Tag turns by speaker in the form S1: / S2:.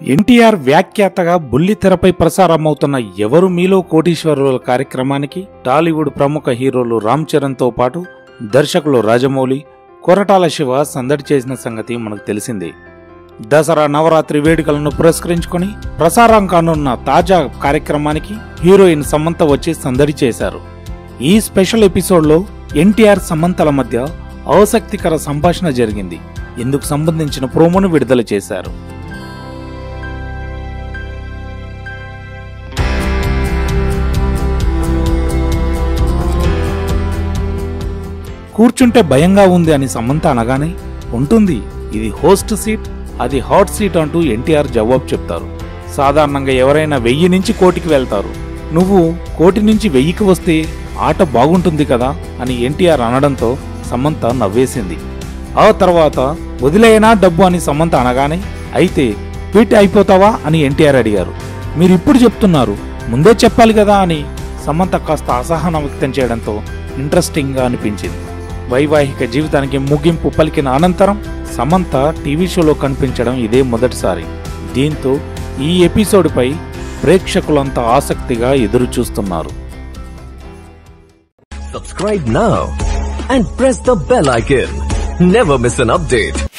S1: ఎన్టీఆర్ వ్యాఖ్యాతగా బుల్లితెరపై ప్రసారమవుతున్న ఎవరు మీలో కోటీశ్వరుల కార్యక్రమానికి టాలీవుడ్ ప్రముఖ హీరోలు రామ్ చరణ్తో పాటు దర్శకులు రాజమౌళి కొరటాల శివ సందడి చేసిన సంగతి మనకు తెలిసిందే దసరా నవరాత్రి వేడుకలను పురస్కరించుకొని ప్రసారం కానున్న తాజా కార్యక్రమానికి హీరోయిన్ సమంత వచ్చి సందడి చేశారు ఈ స్పెషల్ ఎపిసోడ్లో ఎన్టీఆర్ సమంతల మధ్య ఆసక్తికర సంభాషణ జరిగింది ఇందుకు సంబంధించిన ప్రోమోను విడుదల చేశారు కూర్చుంటే భయంగా ఉంది అని సమంత అనగానే ఉంటుంది ఇది హోస్ట్ సీట్ అది హాట్ సీట్ అంటూ ఎన్టీఆర్ జవాబు చెప్తారు సాధారణంగా ఎవరైనా వెయ్యి నుంచి కోటికి వెళ్తారు నువ్వు కోటి నుంచి వెయ్యికి వస్తే ఆట బాగుంటుంది కదా అని ఎన్టీఆర్ అనడంతో సమంత నవ్వేసింది ఆ తర్వాత వదిలేయనా డబ్బు అని సమంత అనగానే అయితే క్విట్ అయిపోతావా అని ఎన్టీఆర్ అడిగారు మీరు ఇప్పుడు చెప్తున్నారు ముందే చెప్పాలి కదా అని సమంత కాస్త అసహనం వ్యక్తం చేయడంతో ఇంట్రెస్టింగ్గా అనిపించింది వైవాహిక జీవితానికి ముగింపు పలికిన అనంతరం సమంత టీవీ షోలో కనిపించడం ఇదే మొదటిసారి దీంతో ఈ ఎపిసోడ్పై ప్రేక్షకులంతా ఆసక్తిగా ఎదురు చూస్తున్నారు
S2: Subscribe now and press the bell icon. Never miss an update.